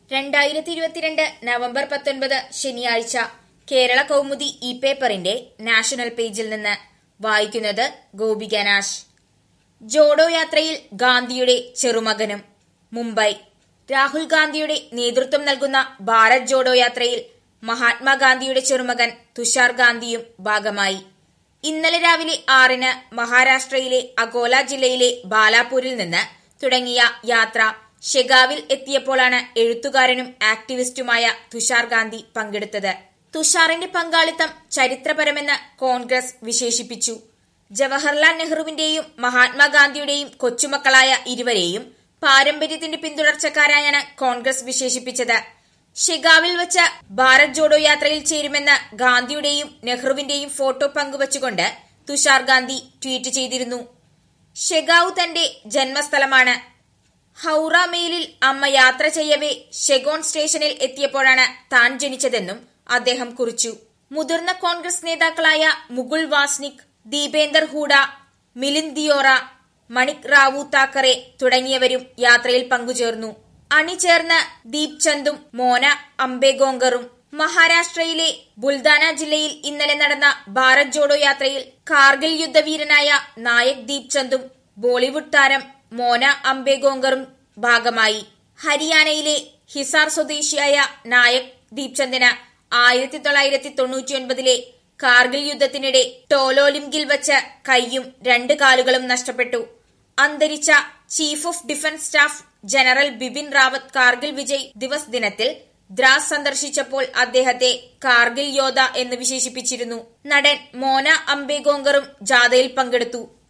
രണ്ടായിരത്തി ഇരുപത്തിരണ്ട് നവംബർ പത്തൊൻപത് ശനിയാഴ്ച കേരള കൗമുദി ഇ പേപ്പറിന്റെ നാഷണൽ പേജിൽ നിന്ന് വായിക്കുന്നത് ഗോപിക നാശ് ജോഡോ യാത്രയിൽ ഗാന്ധിയുടെ ചെറുമകനും മുംബൈ രാഹുൽ ഗാന്ധിയുടെ നേതൃത്വം നൽകുന്ന ഭാരത് ജോഡോ യാത്രയിൽ മഹാത്മാഗാന്ധിയുടെ ചെറുമകൻ തുഷാർ ഗാന്ധിയും ഭാഗമായി ഇന്നലെ രാവിലെ ആറിന് മഹാരാഷ്ട്രയിലെ അകോല ജില്ലയിലെ ബാലാപൂരിൽ നിന്ന് തുടങ്ങിയ യാത്ര ഷെഗാവിൽ എത്തിയപ്പോഴാണ് എഴുത്തുകാരനും ആക്ടിവിസ്റ്റുമായ തുഷാർ ഗാന്ധി പങ്കെടുത്തത് തുഷാറിന്റെ പങ്കാളിത്തം ചരിത്രപരമെന്ന് കോൺഗ്രസ് വിശേഷിപ്പിച്ചു ജവഹർലാൽ നെഹ്റുവിന്റെയും മഹാത്മാഗാന്ധിയുടെയും കൊച്ചുമക്കളായ ഇരുവരെയും പാരമ്പര്യത്തിന്റെ പിന്തുടർച്ചക്കാരായാണ് കോൺഗ്രസ് വിശേഷിപ്പിച്ചത് ഷെഗാവിൽ വച്ച് ഭാരത് ജോഡോ യാത്രയിൽ ചേരുമെന്ന് ഗാന്ധിയുടെയും നെഹ്റുവിന്റെയും ഫോട്ടോ പങ്കുവച്ചുകൊണ്ട് തുഷാർ ഗാന്ധി ട്വീറ്റ് ചെയ്തിരുന്നു ഷെഗാവ് തന്റെ ജന്മസ്ഥലമാണ് ഹൌറ മെയിലിൽ അമ്മ യാത്ര ചെയ്യവേ ഷെഗോൺ സ്റ്റേഷനിൽ എത്തിയപ്പോഴാണ് താൻ ജനിച്ചതെന്നും അദ്ദേഹം കുറിച്ചു മുതിർന്ന കോൺഗ്രസ് നേതാക്കളായ മുകുൾ വാസ്നിക് ദീപേന്ദർ ഹൂഡ മിലിന്ദ് ദിയോറ മണിക് റാവു താക്കറെ തുടങ്ങിയവരും യാത്രയിൽ പങ്കുചേർന്നു അണിചേർന്ന് ദീപ് ചന്ദും മോന അംബേഗോങ്കറും മഹാരാഷ്ട്രയിലെ ബുൽദാന ജില്ലയിൽ ഇന്നലെ നടന്ന ഭാരത് ജോഡോ യാത്രയിൽ കാർഗിൽ യുദ്ധവീരനായ നായക് ദീപ് ചന്ദും ബോളിവുഡ് താരം മോന അംബേഗോങ്കറും ഭാഗമായി ഹരിയാനയിലെ ഹിസാർ സ്വദേശിയായ നായക് ദീപ്ചന്ദിന് ആയിരത്തി തൊള്ളായിരത്തി തൊണ്ണൂറ്റിയൊൻപതിലെ കാർഗിൽ യുദ്ധത്തിനിടെ ടോലോലിംഗിൽ വച്ച് കൈയും രണ്ട് കാലുകളും നഷ്ടപ്പെട്ടു അന്തരിച്ച chief of defence staff general Bipin Rawat Kargil Vijay Diwas ദിനത്തിൽ ദ്രാസ് സന്ദർശിച്ചപ്പോൾ അദ്ദേഹത്തെ കാർഗിൽ യോധ എന്ന് വിശേഷിപ്പിച്ചിരുന്നു നടൻ മോന അംബേഗോങ്കറും ജാഥയിൽ പങ്കെടുത്തു